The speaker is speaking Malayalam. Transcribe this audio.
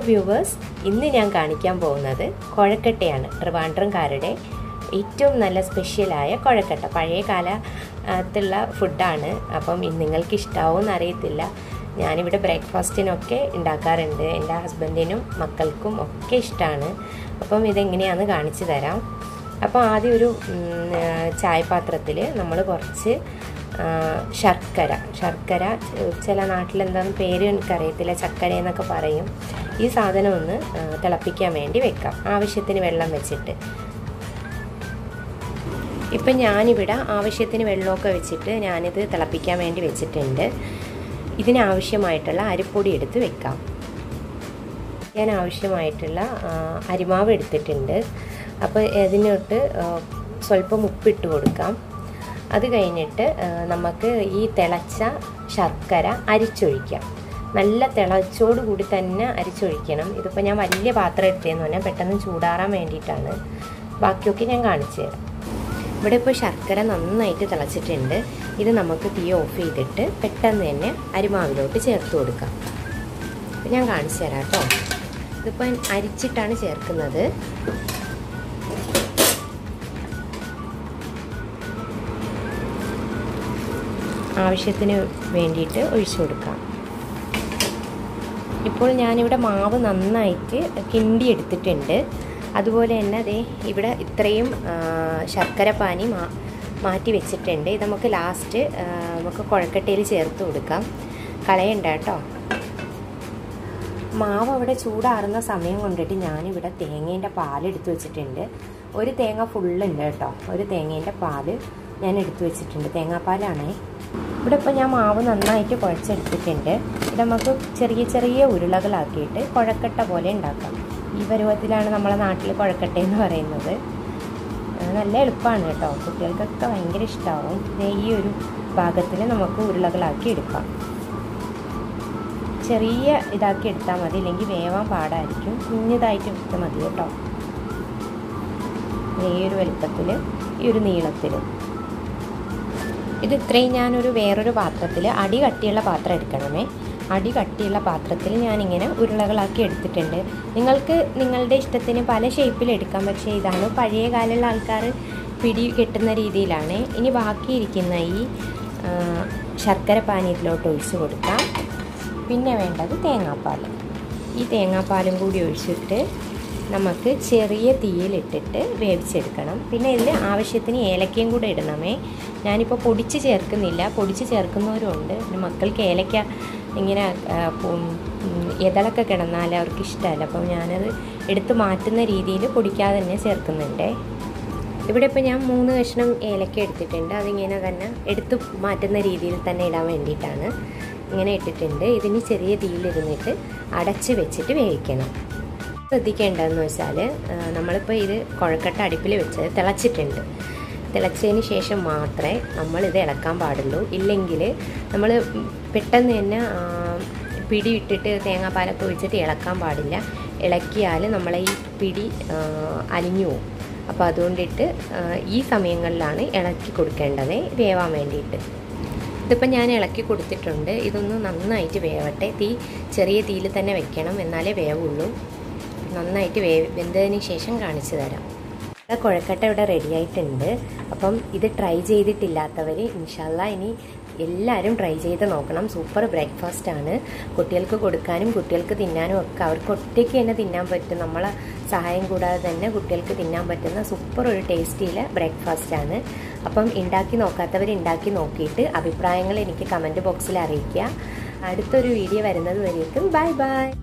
വ്യൂവേഴ്സ് ഇന്ന് ഞാൻ കാണിക്കാൻ പോകുന്നത് കുഴക്കട്ടയാണ് ട്രിവാൻഡ്രംകാരുടെ ഏറ്റവും നല്ല സ്പെഷ്യലായ കുഴക്കട്ട പഴയ കാലത്തുള്ള ഫുഡാണ് അപ്പം ഇന്ന് നിങ്ങൾക്ക് ഇഷ്ടാവുമെന്ന് അറിയത്തില്ല ഞാനിവിടെ ബ്രേക്ക്ഫാസ്റ്റിനൊക്കെ ഉണ്ടാക്കാറുണ്ട് എൻ്റെ ഹസ്ബൻഡിനും മക്കൾക്കും ഒക്കെ ഇഷ്ടമാണ് അപ്പം ഇതെങ്ങനെയാണെന്ന് കാണിച്ചു തരാം അപ്പോൾ ആദ്യം ഒരു ചായപാത്രത്തിൽ നമ്മൾ കുറച്ച് ശർക്കര ശർക്കര ചില നാട്ടിലെന്താണെന്ന് പേര് എനിക്കറിയത്തില്ല ചക്കര എന്നൊക്കെ പറയും ഈ സാധനം ഒന്ന് തിളപ്പിക്കാൻ വേണ്ടി വെക്കാം ആവശ്യത്തിന് വെള്ളം വെച്ചിട്ട് ഇപ്പം ഞാനിവിടെ ആവശ്യത്തിന് വെള്ളമൊക്കെ വെച്ചിട്ട് ഞാനിത് തിളപ്പിക്കാൻ വേണ്ടി വെച്ചിട്ടുണ്ട് ഇതിനാവശ്യമായിട്ടുള്ള അരിപ്പൊടി എടുത്ത് വെക്കാം ഞാൻ ആവശ്യമായിട്ടുള്ള അരിമാവ് എടുത്തിട്ടുണ്ട് അപ്പോൾ ഇതിനോട്ട് സ്വല്പം ഉപ്പിട്ട് കൊടുക്കാം അത് കഴിഞ്ഞിട്ട് നമുക്ക് ഈ തിളച്ച ശർക്കര അരിച്ചൊഴിക്കാം നല്ല തിളച്ചോട് കൂടി തന്നെ അരിച്ചൊഴിക്കണം ഇതിപ്പോൾ ഞാൻ വലിയ പാത്രം എടുത്തതെന്ന് പറഞ്ഞാൽ പെട്ടെന്ന് ചൂടാറാൻ വേണ്ടിയിട്ടാണ് ബാക്കിയൊക്കെ ഞാൻ കാണിച്ചു തരാം ഇവിടെ ഇപ്പോൾ ശർക്കര നന്നായിട്ട് തിളച്ചിട്ടുണ്ട് ഇത് നമുക്ക് തീ ഓഫ് ചെയ്തിട്ട് പെട്ടെന്ന് തന്നെ അരിമാവിലോട്ട് ചേർത്ത് കൊടുക്കാം ഞാൻ കാണിച്ചു തരാം കേട്ടോ ഇതിപ്പോൾ അരിച്ചിട്ടാണ് ചേർക്കുന്നത് ആവശ്യത്തിന് വേണ്ടിയിട്ട് ഒഴിച്ചു കൊടുക്കാം ഇപ്പോൾ ഞാനിവിടെ മാവ് നന്നായിട്ട് കിണ്ടി എടുത്തിട്ടുണ്ട് അതുപോലെ തന്നെ അതേ ഇവിടെ ഇത്രയും ശർക്കര പാനി മാ മാറ്റി വെച്ചിട്ടുണ്ട് ഇത് നമുക്ക് ലാസ്റ്റ് നമുക്ക് കുഴക്കട്ടയിൽ ചേർത്ത് കൊടുക്കാം കളയണ്ട കേട്ടോ മാവ് അവിടെ ചൂടാറുന്ന സമയം കൊണ്ടിട്ട് ഞാനിവിടെ തേങ്ങേൻ്റെ പാലെടുത്ത് വെച്ചിട്ടുണ്ട് ഒരു തേങ്ങ ഫുള്ളുണ്ട് കേട്ടോ ഒരു തേങ്ങേൻ്റെ പാല് ഞാൻ എടുത്തു വെച്ചിട്ടുണ്ട് തേങ്ങാപ്പാലാണേ ഇവിടെ ഇപ്പോൾ ഞാൻ മാവ് നന്നായിട്ട് കുഴച്ചെടുത്തിട്ടുണ്ട് ഇത് നമുക്ക് ചെറിയ ചെറിയ ഉരുളകളാക്കിയിട്ട് കുഴക്കട്ട പോലെ ഉണ്ടാക്കാം ഈ പരുവത്തിലാണ് നമ്മളെ നാട്ടിൽ കുഴക്കട്ട എന്ന് പറയുന്നത് നല്ല എളുപ്പമാണ് കേട്ടോ കുട്ടികൾക്കൊക്കെ ഭയങ്കര ഇഷ്ടമാവും ഈ ഒരു ഭാഗത്തിൽ നമുക്ക് ഉരുളകളാക്കി എടുക്കാം ചെറിയ ഇതാക്കി എടുത്താൽ മതി ഇല്ലെങ്കിൽ വേവാൻ പാടായിരിക്കും കുഞ്ഞതായിട്ട് എടുത്താൽ മതി കേട്ടോ ഈ ഒരു വലുപ്പത്തിൽ ഈ ഒരു നീളത്തിൽ ഇത് ഇത്രയും ഞാനൊരു വേറൊരു പാത്രത്തിൽ അടി കട്ടിയുള്ള പാത്രം എടുക്കണമേ അടി കട്ടിയുള്ള പാത്രത്തിൽ ഞാനിങ്ങനെ ഉരുളകളാക്കി എടുത്തിട്ടുണ്ട് നിങ്ങൾക്ക് നിങ്ങളുടെ ഇഷ്ടത്തിന് പല ഷേപ്പിൽ എടുക്കാം പക്ഷേ ഇതാണ് പഴയ കാലമുള്ള ആൾക്കാർ പിടി കെട്ടുന്ന രീതിയിലാണ് ഇനി ബാക്കിയിരിക്കുന്ന ഈ ശർക്കര പാനീയത്തിലോട്ട് ഒഴിച്ച് കൊടുക്കാം പിന്നെ വേണ്ടത് തേങ്ങാപ്പാൽ ഈ തേങ്ങാപ്പാലും കൂടി ഒഴിച്ചിട്ട് നമുക്ക് ചെറിയ തീയിലിട്ടിട്ട് വേവിച്ചെടുക്കണം പിന്നെ ഇതിൽ ആവശ്യത്തിന് ഏലക്കയും കൂടെ ഇടണമേ ഞാനിപ്പോൾ പൊടിച്ച് ചേർക്കുന്നില്ല പൊടിച്ച് ചേർക്കുന്നവരുണ്ട് മക്കൾക്ക് ഏലക്ക ഇങ്ങനെ ഇതളൊക്കെ കിടന്നാൽ അവർക്ക് ഇഷ്ടമല്ല അപ്പം ഞാനത് എടുത്ത് മാറ്റുന്ന രീതിയിൽ പൊടിക്കാതെ തന്നെ ചേർക്കുന്നുണ്ട് ഇവിടെ ഇപ്പോൾ ഞാൻ മൂന്ന് കഷ്ണം ഏലക്ക എടുത്തിട്ടുണ്ട് അതിങ്ങനെ തന്നെ എടുത്ത് മാറ്റുന്ന രീതിയിൽ തന്നെ ഇടാൻ വേണ്ടിയിട്ടാണ് ഇങ്ങനെ ഇട്ടിട്ടുണ്ട് ഇതിന് ചെറിയ തീയിലിരുന്നിട്ട് അടച്ച് വെച്ചിട്ട് വേവിക്കണം ശ്രദ്ധിക്കേണ്ടതെന്ന് വെച്ചാൽ നമ്മളിപ്പോൾ ഇത് കുഴക്കട്ട അടുപ്പിൽ വെച്ചത് തിളച്ചിട്ടുണ്ട് തിളച്ചതിന് ശേഷം മാത്രമേ നമ്മളിത് ഇളക്കാൻ പാടുള്ളൂ ഇല്ലെങ്കിൽ നമ്മൾ പെട്ടെന്ന് തന്നെ പിടി ഇട്ടിട്ട് തേങ്ങാപ്പാലൊക്കെ ഒഴിച്ചിട്ട് ഇളക്കാൻ പാടില്ല ഇളക്കിയാൽ നമ്മളെ ഈ പിടി അലിഞ്ഞു പോകും അപ്പോൾ അതുകൊണ്ടിട്ട് ഈ സമയങ്ങളിലാണ് ഇളക്കി കൊടുക്കേണ്ടത് വേവാൻ വേണ്ടിയിട്ട് ഇതിപ്പോൾ ഞാൻ ഇളക്കി കൊടുത്തിട്ടുണ്ട് ഇതൊന്ന് നന്നായിട്ട് വേവട്ടെ തീ ചെറിയ തീയിൽ തന്നെ വെക്കണം എന്നാലേ വേവുള്ളൂ നന്നായിട്ട് വേ വെന്തതിന് ശേഷം കാണിച്ചു തരാം ഇവിടെ കുഴക്കട്ട ഇവിടെ റെഡി ആയിട്ടുണ്ട് അപ്പം ഇത് ട്രൈ ചെയ്തിട്ടില്ലാത്തവർ ഇൻഷാല്ല ഇനി എല്ലാവരും ട്രൈ ചെയ്ത് നോക്കണം സൂപ്പർ ബ്രേക്ക്ഫാസ്റ്റ് ആണ് കുട്ടികൾക്ക് കൊടുക്കാനും കുട്ടികൾക്ക് തിന്നാനും ഒക്കെ അവർക്ക് ഒറ്റയ്ക്ക് തന്നെ തിന്നാൻ പറ്റും നമ്മളെ സഹായം കൂടാതെ തന്നെ കുട്ടികൾക്ക് തിന്നാൻ പറ്റുന്ന സൂപ്പർ ഒരു ടേസ്റ്റിയിലെ ബ്രേക്ക്ഫാസ്റ്റ് ആണ് അപ്പം ഉണ്ടാക്കി നോക്കാത്തവർ ഉണ്ടാക്കി നോക്കിയിട്ട് അഭിപ്രായങ്ങൾ എനിക്ക് കമൻറ്റ് ബോക്സിൽ അറിയിക്കുക അടുത്തൊരു വീഡിയോ വരുന്നത് വരേക്കും ബൈ ബൈ